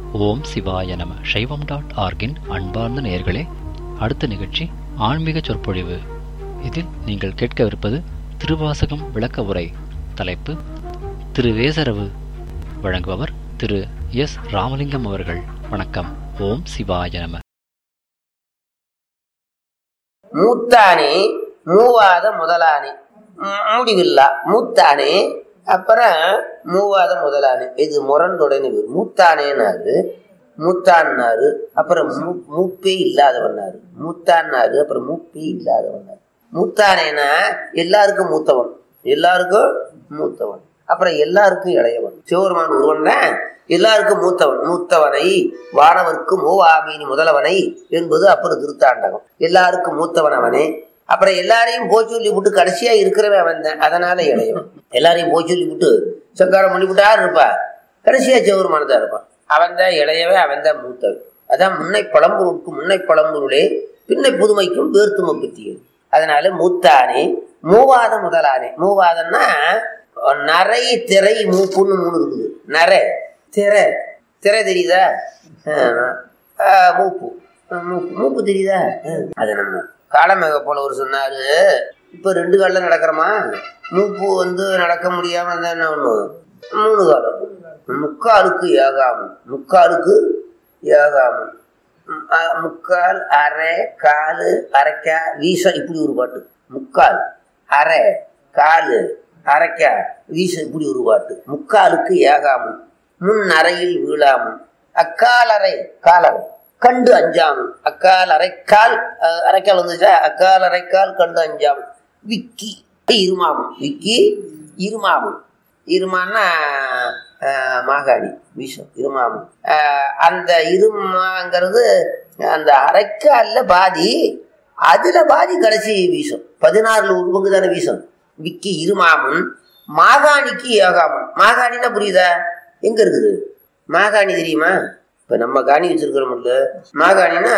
ஓம் சிவாய நம சைவம் டாட் ஆர்கின் அன்பார்ந்த நேயர்களே அடுத்த நிகழ்ச்சி ஆன்மீக சொற்பொழிவு இதில் நீங்கள் கேட்கவிருப்பது திருவாசகம் விளக்க உரை தலைப்பு திரு வேசரவு வழங்குபவர் திரு எஸ் ராமலிங்கம் அவர்கள் வணக்கம் ஓம் சிவாய நம மூத்தானே மூவாத முதலானே ம், முடிவில்லா மூத்தானே அப்புறம் மூவாத முதலானே இது முரண்தொடைன்னு பேர் மூத்தானேனாரு மூத்தான்னாரு அப்புறம் மூ- மூப்பே இல்லாதவன்னாரு மூத்தான்னாரு அப்புறம் மூப்பே இல்லாதவன்னாரு மூத்தானேனா எல்லாருக்கும் மூத்தவன் எல்லாருக்கும் மூத்தவன் அப்புறம் எல்லாருக்கும் இளையவன் சிவபெருமான் ஒருவன் தான் எல்லாருக்கும் மூத்தவன் மூத்தவனை வானவர்க்கு மூவாமீனி முதலவனை என்பது அப்புறம் திருத்தாண்டகம் எல்லாருக்கும் மூத்தவன் அவனே அப்புறம் எல்லாரையும் போய் சொல்லி விட்டு கடைசியா இருக்கிறவன் அவன் தான் அதனால இளையவன் எல்லாரையும் போய் சொல்லி விட்டு சங்காரம் பண்ணி விட்டு யார் இருப்பா கடைசியா சிவபெருமானதான் இருப்பான் அவன் தான் இளையவன் அவன் தான் மூத்தவன் அதான் முன்னை பழம்பொருளுக்கு முன்னை பழம்பொருளே பின்னை புதுமைக்கும் பேர்த்தும பற்றியது அதனால மூத்தானே மூவாத முதலானே மூவாதன்னா நரை திரை மூப்புன்னு மூணு இருக்குது நரை திரை திரை தெரியுதா ஆஹ் ஆஹ் மூப்பு ஆஹ் மூப்பு மூப்பு தெரியுதா ஆஹ் அது நம்ம காலமேக போல ஒரு சொன்னாரு இப்ப ரெண்டு காலில் நடக்கிறோமா மூப்பு வந்து நடக்க முடியாம இருந்தா என்ன ஒண்ணு மூணு காலம் முக்காலுக்கு ஏகாமம் முக்காலுக்கு ஏகாமம் ம், அஹ், முக்கால் அரை காலு அரைக்கா வீசம் இப்படி ஒரு பாட்டு முக்கால் அரை காலு அரைக்கா வீசம் இப்படி ஒரு பாட்டு முக்காலுக்கு ஏகாமம் முன் அறையில் வீழாமும் அக்கால் அறை காலறை கண்டு அஞ்சாமும் அக்கால் அரைக்கால் அஹ், அரைக்கால் வந்துச்சா அக்கால் அரைக்கால் கண்டு அஞ்சாமும் விக்கி இருமாமும் விக்கி இருமாமும் இருமான்னா ஆஹ், மாகாணி விஷம் இருமாமம் ஆஹ், அந்த இருமாங்கிறது அந்த அரைக்கால்ல பாதி அதுல பாதி கடைசி வீசம் பதினாறுல ஒரு பங்கு தானே வீசம் விக்கி இருமாமும் மாகாணிக்கு ஏகாமம் மாகாணின்னா புரியுதா எங்க இருக்குது மாகாணி தெரியுமா இப்ப நம்ம காணி வச்சிருக்கிறோம்ல மாகாணின்னா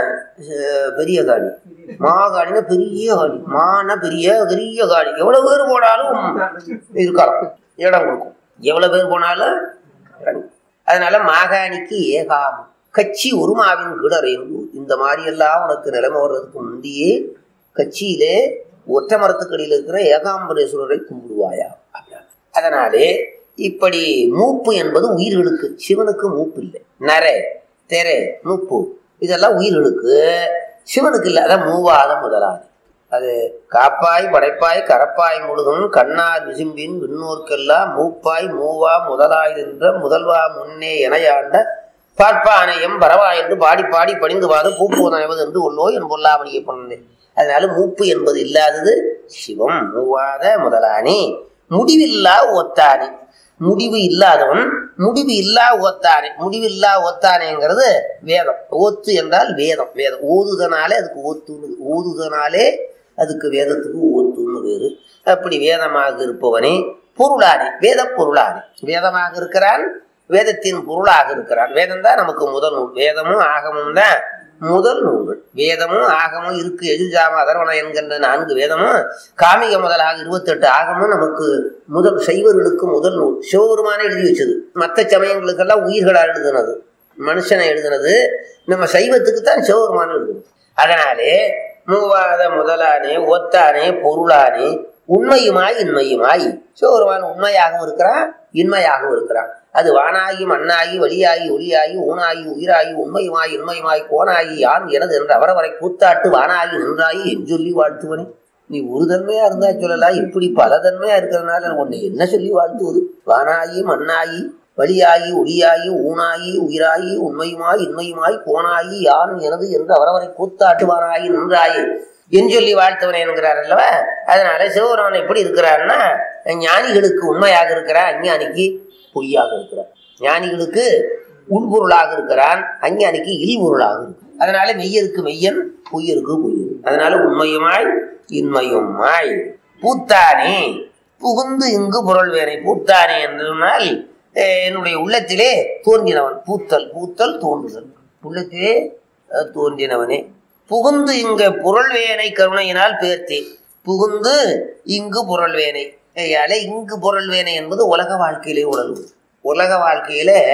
அஹ், பெரிய காணி மாகாணினா பெரிய காணி மானா பெரிய பெரிய காணி எவ்வளவு பேர் போனாலும் இருக்கலாம் இடம் கொடுக்கும் எவ்வளவு பேர் போனாலும் இடம் கொடுக்கும். அதனால மாகாணிக்கு ஏகாமம் கட்சி உருமாவின் கிடறைந்து இந்த மாதிரி எல்லாம் உனக்கு நிலைமை வர்றதுக்கு முந்தையே கட்சியிலே ஒற்றை மரத்துக்கடியில் இருக்கிற ஏகாம்பரேஸ்வரரை கும்பிடுவாயா அப்படின்னாங்க. அதனாலே இப்படி மூப்பு என்பது உயிர்களுக்கு சிவனுக்கு மூப்பு இல்லை நரை தெரை மூப்பு இதெல்லாம் உயிர்களுக்கு சிவனுக்கு இல்லை அதான் மூவாத முதலாது அது காப்பாய் படைப்பாய் கரப்பாய் முழுதும் கண்ணார் விசும்பின் விண்ணோர்க்கெல்லாம் மூப்பாய் மூவா முதலாய் நின்ற முதல்வா முன்னே எனையாண்ட பார்ப்பானையம் பரவா என்று பாடி பாடி பணிந்து வாது பூப்போதனைவது என்று உள்ளோ என் பொல்லாமணியை பண்ணேன் அதனால மூப்பு என்பது இல்லாதது சிவம் மூவாத முதலானே முடிவில்லா ஒத்தானே முடிவு இல்லாதவன் முடிவு இல்லா ஓத்தானே முடிவில்லா ஓத்தானேங்கிறது வேதம் ஓத்து என்றால் வேதம் வேதம் ஓதுதனாலே அதுக்கு ஓத்துன்னு ஓதுதனாலே அதுக்கு வேதத்துக்கு ஓத்துன்னு வேறு அப்படி வேதமாக இருப்பவனே பொருளானே வேத பொருளானே வேதமாக இருக்கிறான் வேதத்தின் பொருளாக இருக்கிறான் வேதம் தான் நமக்கு முதல் நூல் வேதமும் ஆகமும் தான் முதல் நூல்கள் வேதமும் ஆகமும் இருக்கு எஜுஜாம அதர்வன என்கின்ற நான்கு வேதமும் காமிக முதலாக இருபத்தெட்டு ஆகமும் நமக்கு முதல் சைவர்களுக்கு முதல் நூல் சிவபெருமானே எழுதி வச்சது மற்ற சமயங்களுக்கெல்லாம் உயிர்களால் எழுதுனது மனுஷனை எழுதுனது நம்ம சைவத்துக்கு தான் சிவபெருமான் எழுதுனது அதனாலே மூவாத முதலானே ஒத்தானே பொருளானே உண்மையுமாய் இன்மையுமாய் சிவபெருமான் உண்மையாகவும் இருக்கிறான் இன்மையாகவும் இருக்கிறான் அது வானாகி மண்ணாகி வழியாகி ஒளியாகி ஊனாகி உயிராகி உண்மையுமாய் இன்மையுமாய் கோனாகி யான் எனது என்று அவரவரை கூத்தாட்டு வானாகி நின்றாயி என் சொல்லி வாழ்த்துவனே நீ ஒரு தன்மையா இருந்தா சொல்லலாம் இப்படி பல தன்மையா இருக்கிறதுனால உன்னை என்ன சொல்லி வாழ்த்துவது வானாகி மண்ணாகி வழியாகி ஒளியாகி ஊனாகி உயிராகி உண்மையுமாய் இன்மையுமாய் கோனாகி யான் எனது என்று அவரவரை கூத்தாட்டுவானாகி நின்றாயி என் சொல்லி வாழ்த்தவனே என்கிறார் அல்லவா அதனால சிவபெருமான் எப்படி இருக்கிறார்னா ஞானிகளுக்கு உண்மையாக இருக்கிறார் அஞ்ஞானிக்கு பொய்யாக இருக்கிறார் ஞானிகளுக்கு உள்பொருளாக இருக்கிறான் அஞ்ஞானிக்கு இல்பொருளாக இருக்கு அதனால மெய்யருக்கு மெய்யன் பொய்யருக்கு பொய்யன் அதனால உண்மையுமாய் இன்மையுமாய் பூத்தானே புகுந்து இங்கு பொருள் வேறை பூத்தானே என்றால் அஹ், என்னுடைய உள்ளத்திலே தோன்றினவன் பூத்தல் பூத்தல் தோன்றுதல் உள்ளத்திலே அஹ், தோன்றினவனே புகுந்து இங்க பொருள்வேனை கருணையினால் பேர்த்தே புகுந்து இங்கு பொருள்வேனை ஐயாலே இங்கு பொருள்வேனை என்பது உலக வாழ்க்கையிலே உணர்வு உலக வாழ்க்கையில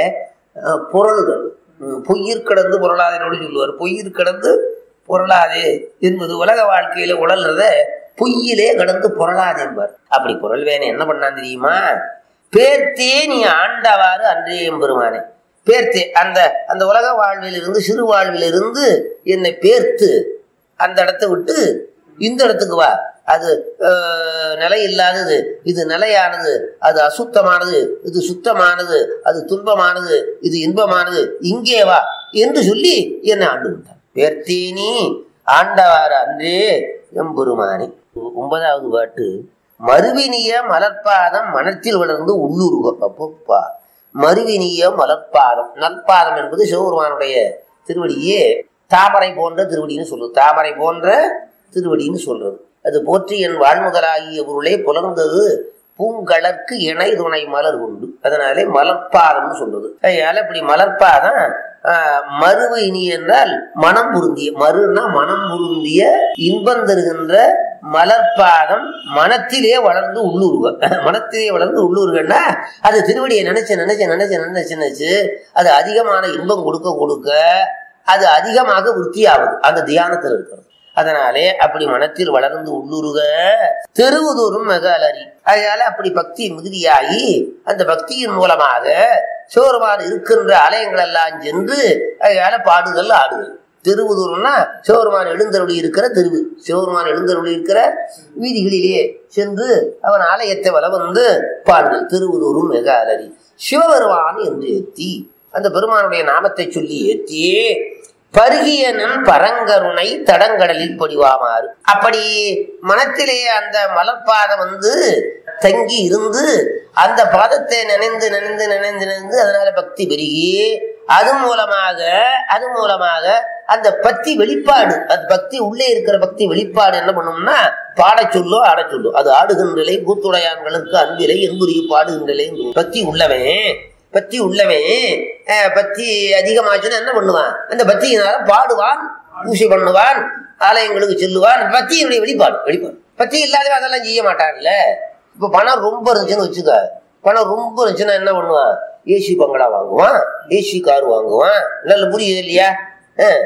அஹ், பொருள்கள் உம், பொய்யிற் கடந்து பொருளாதேன்னு சொல்லுவார் பொய்யிற் கடந்து பொருளாதே என்பது உலக வாழ்க்கையில உழல்றத பொய்யிலே கடந்து பொருளாதே என்பார் அப்படி பொருள் வேணும் என்ன பண்ணான் தெரியுமா பேர்த்தே நீ ஆண்டவாறு அன்றே எம்பெருமானே பேர்த்தே அந்த அந்த உலக வாழ்விலிருந்து சிறு வாழ்விலிருந்து என்னை பேர்த்து அந்த இடத்தை விட்டு இந்த இடத்துக்கு வா அது அஹ், நிலை இல்லாதது இது நிலையானது அது அசுத்தமானது இது சுத்தமானது அது துன்பமானது இது இன்பமானது இங்கே வா என்று சொல்லி என்னை ஆண்டு விட்டார் பேர்த்தேனி ஆண்டவாறு அன்றே எம்பெருமானே ஒன்பதாவது பாட்டு மறுவினிய மலர்பாதம் மனத்தில் வளர்ந்து உள்ளுருக அப்பப்பா மறுவினிய மலர்பாதம் நற்பாதம் என்பது சிவபெருமானுடைய திருவடியே தாமரை போன்ற திருவடின்னு சொல்லுது தாமரை போன்ற திருவடின்னு சொல்றது அது போற்றி என் வாழ்முதலாகிய பொருளே புலர்ந்தது பூங்கலர்க்கு இணை துணை மலர் உண்டு அதனாலே மலர்பாதம்னு சொல்றது அதனால இப்படி மலர்பாதம் ஆஹ், மறுவு இனி என்றால் மனம் பொருந்திய மறுனா மனம் பொருந்திய இன்பம் தருகின்ற மலர்பாதம் மனத்திலே வளர்ந்து உள்ளுருக மனத்திலே வளர்ந்து உள்ளுருகன்னா அது திருவடியை நினைச்சு நினைச்சு நினைச்சு நினைச்சு நினைச்சு அது அதிகமான இன்பம் கொடுக்க கொடுக்க அது அதிகமாக விருத்தியாகுது அந்த தியானத்தில் இருக்கிறது அதனாலே அப்படி மனத்தில் வளர்ந்து உள்ளுருக தெருவுதோறும் மிக அலறி அதனால அப்படி பக்தி மிகுதியாகி அந்த பக்தியின் மூலமாக சிவருமான் இருக்கின்ற ஆலயங்கள் எல்லாம் சென்று அதனால பாடுதல் ஆடுதல் தெருவுதூரம்னா சிவருமான் எழுந்தருளி இருக்கிற தெருவு சிவருமான் எழுந்தருளி இருக்கிற வீதிகளிலே சென்று அவன் ஆலயத்தை வல வந்து பாடுதல் தெருவுதூரும் மிக அலறி சிவபெருமான் என்று ஏத்தி அந்த பெருமானுடைய நாமத்தை சொல்லி ஏத்தியே பருகியனன் பரங்கருணை தடங்கடலில் பொடிவாமாறு அப்படி மனத்திலே அந்த மலர்பாதம் வந்து தங்கி இருந்து அந்த பாதத்தை நினைந்து நினைந்து நினைந்து நினைந்து அதனால பக்தி பெருகி அது மூலமாக அது மூலமாக அந்த பக்தி வெளிப்பாடு அது பக்தி உள்ளே இருக்கிற பக்தி வெளிப்பாடு என்ன பண்ணும்னா பாடச் சொல்லோ ஆடச் சொல்லோ அது ஆடுகின்றலை கூத்துடையான்களுக்கு அன்பிலை என்புரிய பாடுகின்றலை பக்தி உள்ளவன் பத்தி உள்ளவன் அஹ், பத்தி அதிகமாச்சுன்னா என்ன பண்ணுவான் அந்த பத்தியினால பாடுவான் பூசை பண்ணுவான் ஆலயங்களுக்கு செல்லுவான் பத்தியினுடைய வெளிப்பாடு வெளிப்பாடு பத்தி இல்லாதவன் அதெல்லாம் செய்ய மாட்டான்ல இப்ப பணம் ரொம்ப இருந்துச்சுன்னு வச்சுக்க பணம் ரொம்ப இருந்துச்சுன்னா என்ன பண்ணுவான் ஏசி பங்களா வாங்குவான் ஏசி கார் வாங்குவான் நல்ல புரியுது இல்லையா அஹ்,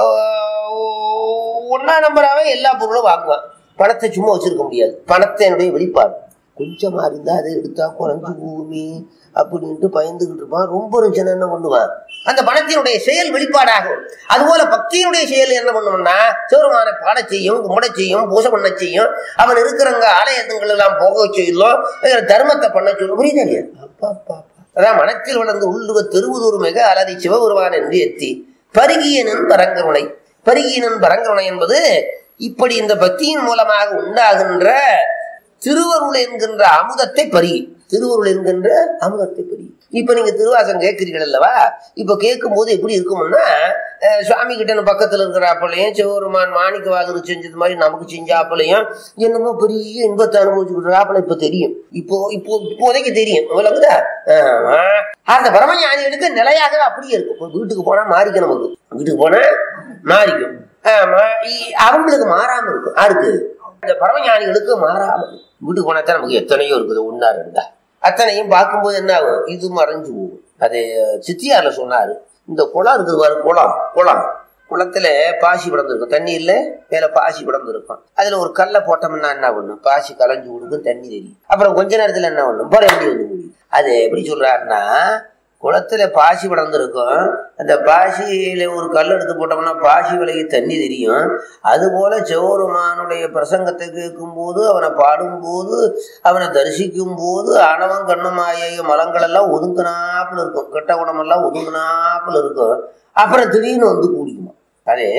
ஓ- ஒண்ணா நம்பராவே எல்லா பொருளும் வாங்குவான் பணத்தை சும்மா வச்சிருக்க முடியாது பணத்தை என்னுடைய வெளிப்பாடு கொஞ்சமா இருந்தா அதை எடுத்தா குறைஞ்சு போகுமே அப்படின்ட்டு பயந்துகிட்டு இருப்பான் ரொம்ப இருந்துச்சுன்னா என்ன பண்ணுவான் அந்த பணத்தினுடைய செயல் வெளிப்பாடாகும் அதுபோல பக்தியினுடைய செயல் என்ன பண்ணுவோம்னா சிவருமான பாடச் செய்யும் கும்பிடச் செய்யும் பூசை பண்ண செய்யும் அவன் இருக்கிறவங்க ஆலயத்துங்கள் எல்லாம் போக செய்யலும் அஹ் தர்மத்தை பண்ண சொல்லும் புரியுதா இல்லையா அப்பா அப்பா அப்பா. அதான் மனத்தில் வளர்ந்து உள்ளுவ திருவுதூர் மிக அலறி சிவபெருமான் என்று எத்தி பருகியனன் பரங்கருணை பருகியனன் பரங்கருணை என்பது இப்படி இந்த பக்தியின் மூலமாக உண்டாகின்ற திருவருள் என்கின்ற அமுதத்தை பருகி திருவருள் என்கின்ற அமுதத்தை பருகி இப்ப நீங்க திருவாசகம் கேட்கிறீர்கள் அல்லவா இப்ப கேட்கும் போது எப்படி இருக்கும்னா அஹ், சுவாமி கிட்ட பக்கத்துல இருக்கிறாப்புலையும் சிவபெருமான் மாணிக்க வாகனம் செஞ்சது மாதிரி நமக்கு செஞ்சாப்புலையும் என்னமோ பெரிய இன்பத்தை அனுபவிச்சுக்கிட்டாப்புல இப்ப தெரியும் இப்போ இப்போ இப்போதைக்கு தெரியும் விளங்குதா ஆமா. அந்த பரமஞானிகளுக்கு நிலையாகவே அப்படியே இருக்கும் இப்ப வீட்டுக்கு போனா மாறிக்கும் நமக்கு வீட்டுக்கு போனா மாறிக்கும் ஆமா இ- அவங்களுக்கு மாறாம இருக்கும் யாருக்கு இந்த பரமஞானிகளுக்கு மாறாம இருக்கும். வீட்டுக்கு போனா தான் நமக்கு எத்தனையோ இருக்குது ஒன்னா ரெண்டா அத்தனையும் பார்க்கும்போது என்ன ஆகும் இது மறைஞ்சு போகும் அது சித்தியார்ல சொன்னாரு இந்த குளம் இருக்குது பாரு குளம் குளம் குளத்துல பாசி படர்ந்துருக்கும் தண்ணி இல்ல மேல பாசி படர்ந்துருக்கும் அதுல ஒரு கல்லை போட்டோம்னா என்ன பண்ணும் பாசி கலைஞ்சு கொடுக்கும் தண்ணி தெரியும் அப்புறம் கொஞ்ச நேரத்துல என்ன பண்ணும் போற எப்படி வந்து முடியும் அது எப்படி சொல்றாருன்னா குளத்துல பாசி படர்ந்துருக்கும் அந்த பாசியில ஒரு கல் எடுத்து போட்டோம்னா பாசி விலகி தண்ணி தெரியும் அதுபோல சிவருமானுடைய பிரசங்கத்தை கேட்கும்போது அவனை பாடும்போது அவனை தரிசிக்கும் போது ஆணவம் கண்ணமாய மலங்கள் எல்லாம் ஒதுங்கினாப்புல இருக்கும் கெட்ட குணமெல்லாம் ஒதுங்கினாப்புல இருக்கும் அப்புறம் திடீர்னு வந்து கூடிக்குமா அதே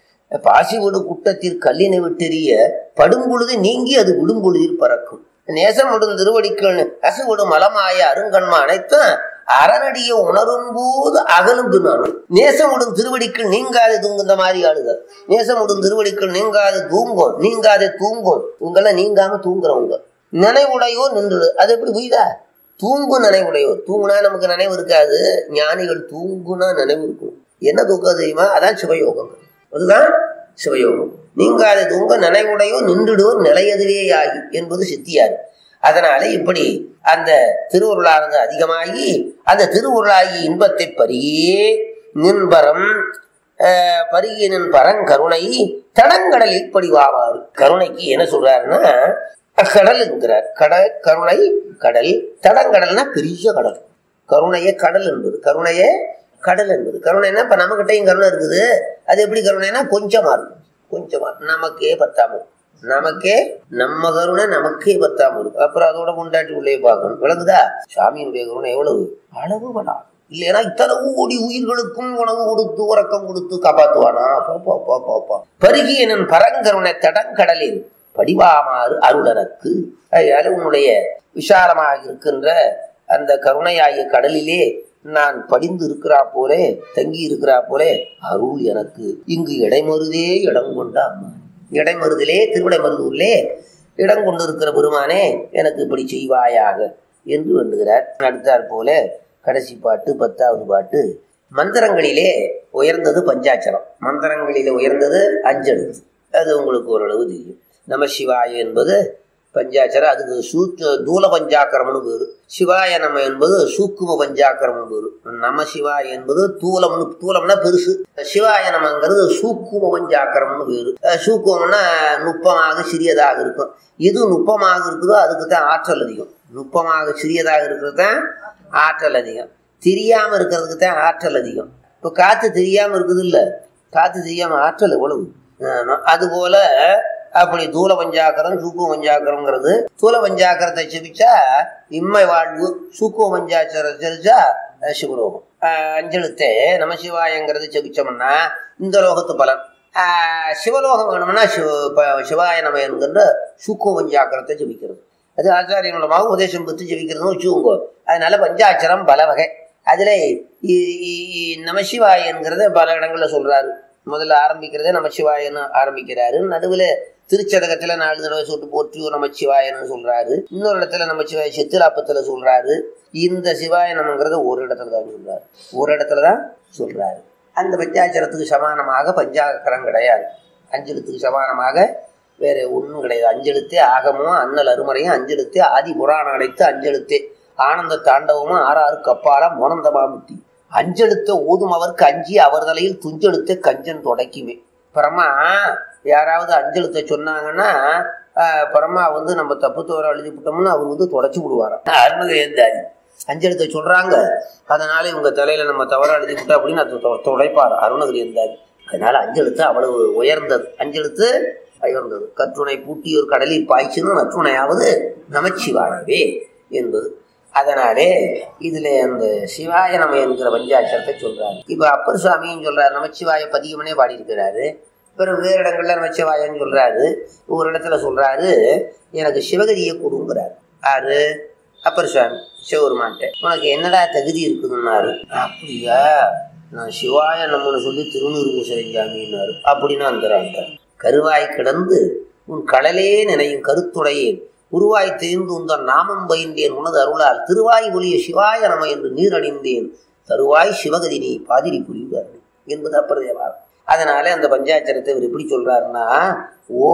பாசி விடு குட்டத்தில் கல்லினை விட்டெறிய படும்பொழுது நீங்கி அது விடும்பொழுதில் பறக்கும் நேசம் விடும் திருவடிக்கள் அசுவிடும் மலமாய அருங்கண்மா அனைத்தும் அறநடிய உணரும் போது அகலும் பின்னாலும் நேசம் விடும் திருவடிக்கள் நீங்காது தூங்குந்த மாதிரி ஆளுங்க நேசம் விடும் திருவடிக்கள் நீங்காது தூங்கும் நீங்காதே தூங்கும் இவங்கெல்லாம் நீங்காம தூங்குறவங்க நினைவுடையோர் நின்று அது எப்படி புரியுதா தூங்கும் நினைவுடையோர் தூங்குனா நமக்கு நினைவு இருக்காது ஞானிகள் தூங்குனா நினைவு இருக்கும் என்ன தூக்கம் தெரியுமா அதான் சிவயோகம் அதுதான் சிவயோகம் நீங்காத தூங்க நினைவுடையோ நின்றுடுவோர் நிலையதுவே ஆகி என்பது சித்தியார் அதனால இப்படி அந்த திருவுருளானது அதிகமாகி அந்த திருவுருளாகி இன்பத்தை பரியே நின்பரம் அஹ், பருகிய நின் பரங்கருணை தடங்கடலில் படிவாவார் கருணைக்கு என்ன சொல்றாருன்னா கடல்ங்கிறார் கடல் கருணை கடல் தடங்கடல்னா பெரிய கடல் கருணையே கடல் என்பது கருணையே கடல் என்பது கருணைனா இப்ப நம்மகிட்டயும் கருணை இருக்குது அது எப்படி கருணைனா கொஞ்சமா இருக்கும் கொஞ்சமா நமக்கே பத்தாம இருக்கும் நமக்கே நம்ம கருணை நமக்கே பத்தாம இருக்கும் அப்புறம் அதோட கொண்டாட்டி உள்ளே பார்க்கணும் விளங்குதா சாமியினுடைய கருணை எவ்வளவு அளவு படா இல்லைன்னா இத்தனை கோடி உயிர்களுக்கும் உணவு கொடுத்து உறக்கம் கொடுத்து காப்பாத்துவானா பாப்பா பாப்பா பாப்பா பருகிய நின் பரங்கருணை தடங்கடலில் படிவாமாறு அருளனக்கு அதனால உன்னுடைய விசாலமாக இருக்கின்ற அந்த கருணையாகிய கடலிலே நான் படிந்து இருக்கிறா போலே தங்கி இருக்கிறா போலே அருள் எனக்கு இங்கு இடைமருதே இடம் கொண்ட அம்மா இடைமருதிலே திருவிடைமருதூரிலே இடம் கொண்டிருக்கிற பெருமானே எனக்கு இப்படி செய்வாயாக என்று வேண்டுகிறார் அடுத்தாற் போல கடைசி பாட்டு பத்தாவது பாட்டு மந்திரங்களிலே உயர்ந்தது பஞ்சாட்சரம் மந்திரங்களிலே உயர்ந்தது அஞ்செழுத்து அது உங்களுக்கு ஓரளவு தெரியும் நம சிவாய என்பது பஞ்சாட்சரம் அதுக்கு சூத்த தூல பஞ்சாக்கரம்னு பேரு சிவாய நம என்பது சூக்கும பஞ்சாக்கரம்னு பேரு நம சிவாய என்பது தூலம்னு தூலம்னா பெருசு சிவாய நமங்கிறது சூக்கும பஞ்சாக்கரம்னு பேரு அஹ் சூக்குமம்னா நுட்பமாக சிறியதாக இருக்கும் எது நுட்பமாக இருக்குதோ அதுக்கு தான் ஆற்றல் அதிகம் நுட்பமாக சிறியதாக இருக்கிறது தான் ஆற்றல் அதிகம் தெரியாம இருக்கிறதுக்கு தான் ஆற்றல் அதிகம் இப்போ காத்து தெரியாம இருக்குது இல்ல காத்து தெரியாம ஆற்றல் எவ்வளவு ஆமா. அதுபோல அப்படி தூல பஞ்சாக்கரம் சூக்கு பஞ்சாக்கரம்ங்கிறது தூல பஞ்சாக்கரத்தை செபிச்சா இம்மை வாழ்வு சூக்கு பஞ்சாச்சரம் செபிச்சா அஹ், சிவலோகம் அஹ், அஞ்செழுத்தே நமசிவாயங்கிறது செபிச்சோம்னா இந்த லோகத்து பலன் ஆஹ், சிவலோகம் வேணும்னா சிவ ப- சிவாய நம என்கின்ற சூக்கு பஞ்சாக்கரத்தை ஜெபிக்கிறது அது ஆச்சாரிய மூலமாக உபதேசம் பெற்று ஜெபிக்கிறதுன்னு வச்சுக்கோங்க அதனால பஞ்சாட்சரம் பல வகை அதுல இ- இ- இ- நமசிவாயங்கிறத பல இடங்கள்ல சொல்றாரு முதல்ல ஆரம்பிக்கிறதே நமச்சிவாயன்னு ஆரம்பிக்கிறாரு நடுவுல திருச்சதகத்துல நாலு தடவை சொட்டு போற்றியோ நமச்சிவாயன்னு சொல்றாரு இன்னொரு இடத்துல நமச்சிவாய சித்திராப்பத்துல சொல்றாரு இந்த சிவாய நமங்கிறத ஒரு இடத்துல தான் சொல்றாரு ஒரு இடத்துல தான் சொல்றாரு அந்த பஞ்சாட்சரத்துக்கு சமானமாக பஞ்சாக்கரம் கிடையாது அஞ்செழுத்துக்கு சமானமாக வேற ஒன்றும் கிடையாது அஞ்செழுத்தே ஆகமும் அண்ணல் அருமறையும் அஞ்செழுத்தே ஆதி புராணம் அடைத்து அஞ்செழுத்தே ஆனந்த தாண்டவமும் ஆறாறு கப்பாலம் மோனந்தமாமுத்தி அஞ்செழுத்த ஓதும் அவருக்கு அஞ்சி அவர் தலையில் துஞ்செழுத்த கஞ்சன் தொடக்கிமே பரமா யாராவது அஞ்செழுத்த சொன்னாங்கன்னா ஆஹ், பரமா வந்து நம்ம தப்பு தவற எழுதி விட்டோம்னா அவர் வந்து தொடச்சி விடுவாராம் அருணகிரிந்தாரி அஞ்செழுத்த சொல்றாங்க அதனால இவங்க தலையில நம்ம தவறா எழுதி விட்டோம் அப்படின்னு அது தொ- துடைப்பார் அருணகிரி இருந்தாரு அதனால அஞ்செழுத்து அவ்வளவு உயர்ந்தது அஞ்செழுத்து உயர்ந்தது கற்றுணை பூட்டி ஒரு கடலில் பாய்ச்சினும் நற்றுணையாவது நமச்சிவாயவே என்பது அதனாலே இதுல அந்த சிவாய நம என்கிற பஞ்சாட்சரத்தை சொல்றாரு இப்ப அப்பர் சுவாமியும் சொல்றாரு நமச்சிவாய பதிகமனே பாடியிருக்கிறாரு பிறகு வேறு இடங்கள்ல நமச்சிவாயன்னு சொல்றாரு ஒரு இடத்துல சொல்றாரு எனக்கு சிவகதியை கொடுங்கிறாரு ஆறு அப்பர் சுவாமி சிவபெருமான்ட்ட உனக்கு என்னடா தகுதி இருக்குதுன்னாரு அப்படியா நான் சிவாய நம்மன்னு சொல்லி திருநூறு சிறைஞ்சாமின்னாரு அப்படின்னு அந்த கருவாய் கிடந்து உன் கடலே நினையும் கருத்துடையேன் உருவாய் தெரிந்து உந்தன் நாமம் பயின்றேன் உனது அருளால் திருவாய் ஒளிய சிவாய நம என்று நீர் அணிந்தேன் தருவாய் சிவகதி நீ பாதிரி புரிவார் என்பது அப்பரதேவாரம் அதனால அந்த பஞ்சாட்சரத்தை இவர் எப்படி சொல்றாருன்னா ஓ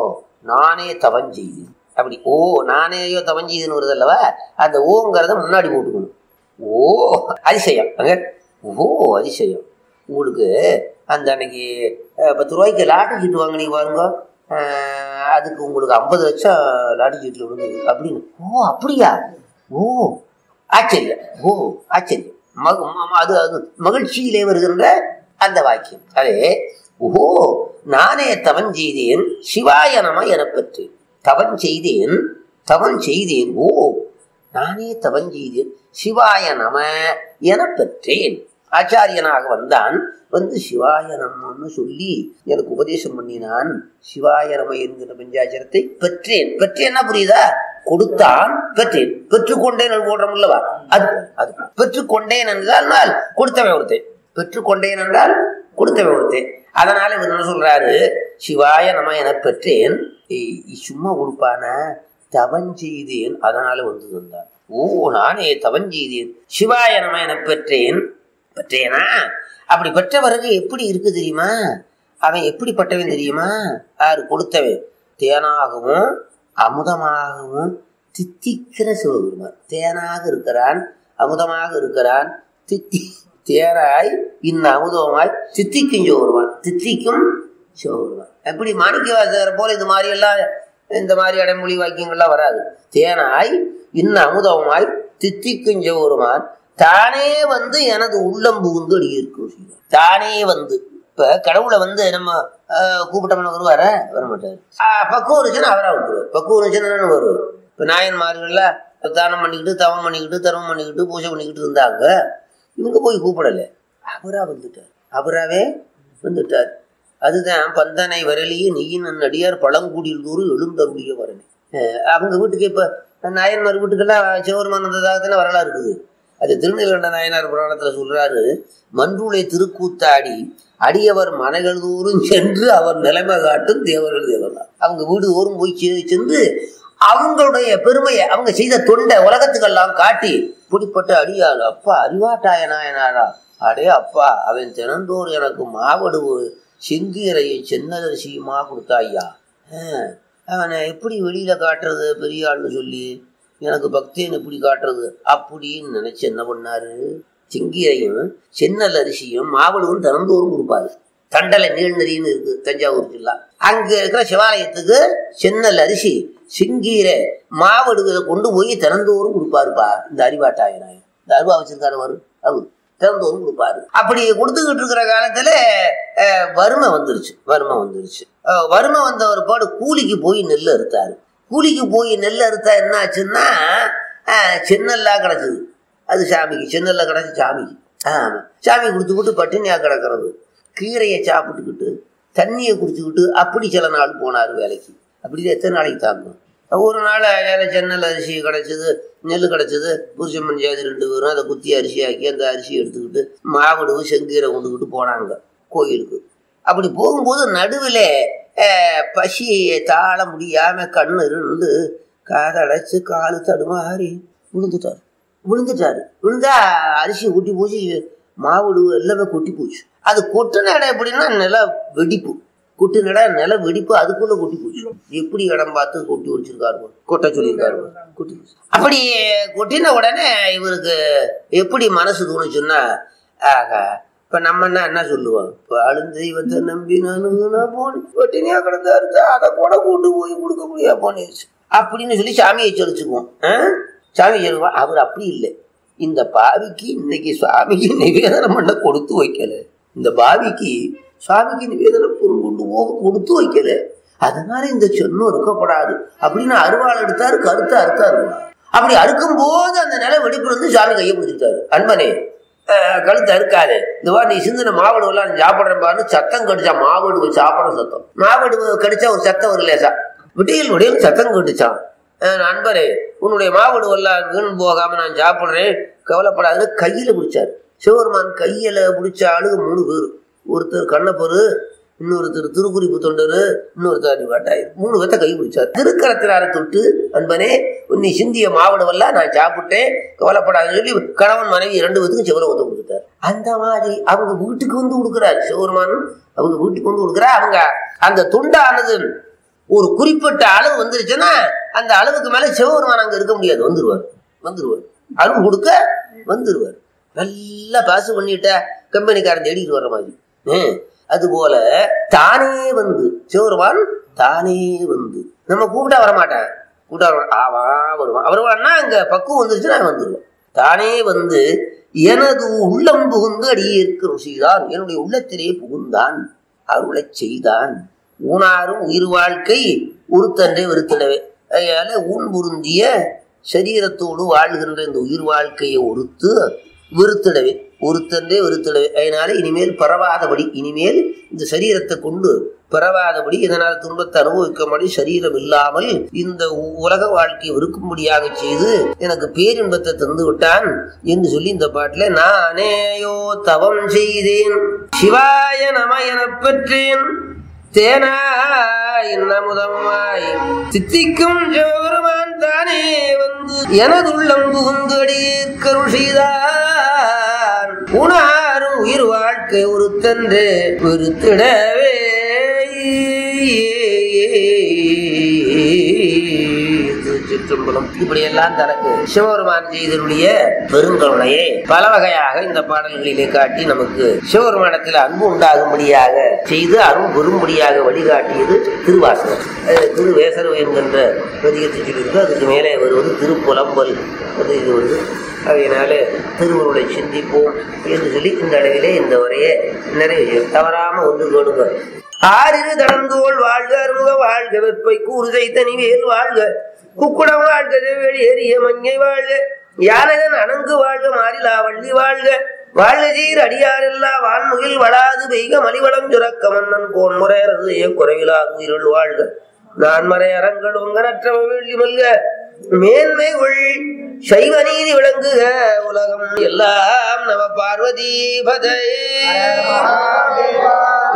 நானே தவஞ்செய்தேன் அப்படி ஓ நானேயோ தவஞ்செய்தேன்னு வருது அல்லவா அந்த ஓங்கிறத முன்னாடி போட்டுக்கணும் ஓ அதிசயம் அங்க ஓ அதிசயம் உங்களுக்கு அந்த அன்னைக்கு அஹ், பத்து ரூபாய்க்கு லாட்டரி சீட்டு வாங்கினீங்க பாருங்க அஹ், அதுக்கு உங்களுக்கு ஐம்பது லட்சம் லாட்டரி சீட்டில் விழுந்தது அப்படின்னு ஓ அப்படியா ஓ ஆச்சரியம் ஓ ஆச்சரியம் மக ம- அது அது மகிழ்ச்சியிலே வருகின்ற அந்த வாக்கியம் அதே ஓ நானே தவன் செய்தேன் சிவாய நம எனப் பெற்றேன் தவன் செய்தேன் தவன் செய்தேன் ஓ நானே தவன் செய்தேன் சிவாய நம எனப் பெற்றேன் ஆச்சாரியனாக வந்தான் வந்து சிவாய நமன்னு சொல்லி எனக்கு உபதேசம் பண்ணினான் சிவாய நம என்கிற பஞ்சாச்சரத்தை பெற்றேன் பெற்றேன்னா புரியுதா கொடுத்தான் பெற்றேன் பெற்றுக்கொண்டேன் என்று போடுறோம் அல்லவா அது அது பெற்றுக்கொண்டேன் என்றால் நான் கொடுத்தவன் ஒருத்தன் பெற்றுக்கொண்டேன் என்றால் கொடுத்தவன் ஒருத்தன் அதனால இவர் என்ன சொல்றாரு சிவாய நம என பெற்றேன் ஏய், சும்மா கொடுப்பானா தவன் செய்தேன் அதனால வந்து தந்தான் ஓ நானே தவன் செய்தேன் சிவாய நம என பெற்றேன் பெற்றேனா அப்படி பெற்ற பிறகு எப்படி இருக்கு தெரியுமா அவன் எப்படிப்பட்டவன் தெரியுமா யாரு கொடுத்தவன் தேனாகவும் அமுதமாகவும் தித்திக்கிற சிவபெருமான் தேனாக இருக்கிறான் அமுதமாக இருக்கிறான் தித்தி தேனாய் இன்ன அமுதமாய் தித்திக்கும் சிவபெருமான் தித்திக்கும் சிவபெருமான் எப்படி மாணிக்கவாசகர் போல இது மாதிரி எல்லாம் இந்த மாதிரி அடைமொழி வாக்கியங்கள்லாம் வராது தேனாய் இன்ன அமுதமாய் தித்திக்கும் சிவபெருமான் தானே வந்து எனது உள்ளம் புகுந்து அடியிருக்கும் செய்வார். தானே வந்து இப்ப கடவுளை வந்து நம்ம ஆஹ், கூப்பிட்டோம்னா வருவார வர மாட்டார் பக்குவம் இருந்துச்சுன்னா அவரா வந்துருவார் பக்குவம் இருந்துச்சுன்னா வருவார் இப்ப நாயன்மார்கள்ல தானம் பண்ணிக்கிட்டு தவம் பண்ணிக்கிட்டு தர்மம் பண்ணிக்கிட்டு பூஜை பண்ணிக்கிட்டு இருந்தாங்க இவங்க போய் கூப்பிடல அவரா வந்துட்டார் அவராவே வந்துட்டார் அதுதான் பந்தனை வரலியே நெய்யின் அடியார் பழங்குடியில் தூரம் எழுந்தருளிய வரனே அஹ் அவங்க வீட்டுக்கு இப்ப நாயன்மார் வீட்டுக்கெல்லாம் சிவருமான் வந்ததாக தானே வரலாறு இருக்குது அது திருநெல்வேண்ட நாயனார் புராணத்துல சொல்றாரு மன்றுளை திருக்கூத்தாடி அடியவர் மனைகள் தோறும் சென்று அவர் நிலைமை காட்டும் தேவர்கள் தேவர்கள் அவங்க வீடு தோறும் போய் செ- சென்று அவங்களுடைய பெருமையை அவங்க செய்த தொண்டை உலகத்துக்கெல்லாம் காட்டி பிடிப்பட்ட அடியார் அப்பா அறிவாட்டாய நாயனாரா அடே அப்பா அவன் தினந்தோறும் எனக்கு மாவடு செங்கீரையை சென்னதரிசியுமா கொடுத்தா ஐயா ஆஹ், அவனை எப்படி வெளியில காட்டுறது பெரிய ஆள்னு சொல்லி எனக்கு பக்தியன் எப்படி காட்டுறது அப்படின்னு நினைச்சு என்ன பண்ணாரு செங்கீரையும் சென்னல் அரிசியும் மாவடுவும் தினந்தோறும் கொடுப்பாரு தண்டலை நீழ்நெறின்னு இருக்கு தஞ்சாவூர் ஜில்லா அங்க இருக்கிற சிவாலயத்துக்கு சென்னல் அரிசி சிங்கீரை மாவடுகளை கொண்டு போய் தினந்தோறும் கொடுப்பாருப்பா இந்த அறிவாட்டாய நாயன் இந்த அருவா வச்சிருக்காரு அவரு அவரு தினந்தோறும் கொடுப்பாரு அப்படி கொடுத்துக்கிட்டு இருக்கிற காலத்துல அஹ், வறுமை வந்துருச்சு வறுமை வந்துருச்சு அஹ், வறுமை வந்த ஒரு பாடு கூலிக்கு போய் நெல் அறுத்தாரு கூலிக்கு போய் நெல் அறுத்தா என்ன ஆச்சுன்னா அஹ், சென்னல்லா கிடச்சிது அது சாமிக்கு சென்னல்ல கிடச்சி சாமிக்கு ஆமா சாமி கொடுத்துக்கிட்டு பட்டினியா கிடக்கிறது கீரையை சாப்பிட்டுக்கிட்டு தண்ணியை குடிச்சுக்கிட்டு அப்படி சில நாள் போனார் வேலைக்கு அப்படி எத்தனை நாளைக்கு தாங்கும் ஒரு நாள் வேலை சென்னல் அரிசி கிடச்சிது நெல் கிடச்சிது புருஷன் பஞ்சாயத்து ரெண்டு பேரும் அதை குத்தி அரிசி ஆக்கி அந்த அரிசி எடுத்துக்கிட்டு மாவடு செங்கீரை கொண்டுக்கிட்டு போனாங்க கோயிலுக்கு அப்படி போகும்போது நடுவில் பசியை தாழ முடியாம கண்ணு இருந்து காதடைச்சு காலு தடுமாறி விழுந்துட்டார் விழுந்துட்டாரு விழுந்தா அரிசி கொட்டி போச்சு மாவுடு எல்லாமே கொட்டி போச்சு அது கொட்டின இடம் எப்படின்னா நில வெடிப்பு கொட்டின இடம் நில வெடிப்பு அதுக்குள்ள கொட்டி போச்சு எப்படி இடம் பார்த்து கொட்டி வச்சிருக்காரு கொட்ட சொல்லியிருக்காரு கொட்டி போச்சு. அப்படி கொட்டின உடனே இவருக்கு எப்படி மனசு தோணுச்சுன்னா ஆகா இப்ப நம்ம என்ன என்ன சொல்லுவோம் இப்ப அழுந்தெய்வத்தை நம்பி நானுங்க நான் போனேன் பட்டினியா கிடந்தா இருந்தா அதை கூட கூட்டு போய் கொடுக்க முடியா போனேச்சு அப்படின்னு சொல்லி சாமியை சொல்லிச்சுக்குவோம் ஆ? சாமி சொல்லுவோம் அவர் அப்படி இல்லை இந்த பாவிக்கு இன்னைக்கு சுவாமிக்கு நிவேதனம் பண்ண கொடுத்து வைக்கல இந்த பாவிக்கு சுவாமிக்கு நிவேதனம் பொருள் கொண்டு போக கொடுத்து வைக்கல அதனால இந்த சொன்னம் இருக்கக்கூடாது அப்படின்னு அருவாள் எடுத்தாரு கருத்து அறுத்தாரு அப்படி அறுக்கும் போது அந்த நிலை வெடிப்பு வந்து சாமி கையை பிடிச்சிட்டாரு அன்பனே அஹ், கழுத்து அறுக்காது இந்த வா நீ சிந்தின மாவடு எல்லாம் சாப்பிடுறேன் பாருன்னு சத்தம் கடிச்சா மாவடு சாப்பிடுற சத்தம் மாவடு கடிச்சா ஒரு சத்தம் ஒரு லேசா விடியல் விடியல் சத்தம் கடிச்சான் அஹ், நண்பரே உன்னுடைய மாவடு எல்லாம் வீண் போகாம நான் சாப்பிடுறேன் கவலைப்படாதுன்னு கையில பிடிச்சாரு சிவபெருமான் கையில பிடிச்ச ஆளுங்க மூணு பேர் ஒருத்தர் கண்ணப்பரு இன்னொருத்தர் திருக்குறிப்பு தொண்டரு இன்னொருத்தர் அடிவாட்டாயர் மூணு பேர்த்த கை பிடிச்சார் திருக்கரத்தினார தொட்டு அன்பனே நீ சிந்திய மாவடமெல்லாம் நான் சாப்பிட்டேன் கவலைப்படாதுன்னு சொல்லி கணவன் மனைவி இரண்டு பேத்துக்கும் சிவலோகத்தை கொடுத்துட்டார் அந்த மாதிரி அவங்க வீட்டுக்கு வந்து கொடுக்குறாரு சிவபெருமான் அவங்க வீட்டுக்கு வந்து கொடுக்குறா அவங்க அந்த துண்டானது ஒரு குறிப்பிட்ட அளவு வந்துருச்சுன்னா அந்த அளவுக்கு மேல சிவபெருமான் அங்க இருக்க முடியாது வந்துருவார் வந்துருவார் அளவு கொடுக்க வந்துருவார் நல்லா பாசு பண்ணிட்ட கம்பெனிக்காரன் தேடிட்டு வர்ற மாதிரி ஹம். அதுபோல தானே வந்து சிவபெருமான் தானே வந்து நம்ம கூப்பிட்டா வரமாட்டேன் கூப்பிட்டா வர ஆவா வருவான் வருவான்னா அங்க பக்குவம் வந்துருச்சு நான் வந்துருவேன் தானே வந்து எனது உள்ளம் புகுந்து அடியேற்க ருசிதான் என்னுடைய உள்ளத்திலே புகுந்தான் அருளைச் செய்தான் ஊனாரும் உயிர் வாழ்க்கை உருத்தன்றே வெறுத்திடவே அதனால ஊன் பொருந்திய சரீரத்தோடு வாழ்கின்ற இந்த உயிர் வாழ்க்கையை ஒருத்து வெறுத்திடவே ஒருத்தன்றே வெறுத்திடவே அதனால இனிமேல் பரவாதபடி இனிமேல் இந்த சரீரத்தை கொண்டு பரவாதபடி இதனால் துன்பத்தை அனுபவிக்கும்படி சரீரம் இல்லாமல் இந்த உ- உலக வாழ்க்கையை வெறுக்கும்படியாக செய்து எனக்கு பேரின்பத்தை தந்து விட்டான் என்று சொல்லி இந்த பாட்டுல நானேயோ தவம் செய்தேன் சிவாய நம எனப் பெற்றேன் தேனாய் இன்னமுதமாய் தித்திக்கும் ஜோருமான் தானே வந்து எனதுள்ளம் புகுந்து அடியேற் கருள் செய்தான் உணாரும் உயிர் வாழ்க்கை ஒருத்தன்று வெறுத்திடவே திருச்சிற்றம்பலம் இப்படி எல்லாம் தனக்கு சிவபெருமான் செய்தருடைய பெருங்கருணையை பல வகையாக இந்த பாடல்களிலே காட்டி நமக்கு சிவபெருமானத்தில் அன்பு உண்டாகும்படியாக செய்து அருள் பெரும்படியாக வழிகாட்டியது திருவாசகம் அது திருவேசரவு என்கின்ற பதிகத்தை சொல்லியிருக்கு அதுக்கு மேலே வருவது திருப்புலம்பல் அது இது வருது அதனால திருவருளை சிந்திப்போம் என்று சொல்லி இந்த அளவிலே இந்த உரையை நிறைவு தவறாம ஒன்று கொடுங்க ஆறிரு தடந்தோள் வாழ்க அருமுக வாழ்க வெப்பை கூறுதை தனிவேல் வாழ்க குக்குடம் வாழ்க செவ்வெளி எரிய மஞ்சை வாழ்க யானகன் அணங்கு வாழ்க மாறிலா வள்ளி வாழ்க வாழ்க சீர் அடியாரெல்லா வான்முகில் வளாது பெய்க மலிவளம் சுரக்க மன்னன் கோன் முறையரது ஏ குறைவிலாது உயிருள் வாழ்க நான் மறை அறங்கள் உங்கனற்றவ வெள்ளி மல்க மேன்மை கொள் சைவ நீதி விளங்குக உலகம் எல்லாம் நம பார்வதி பதையே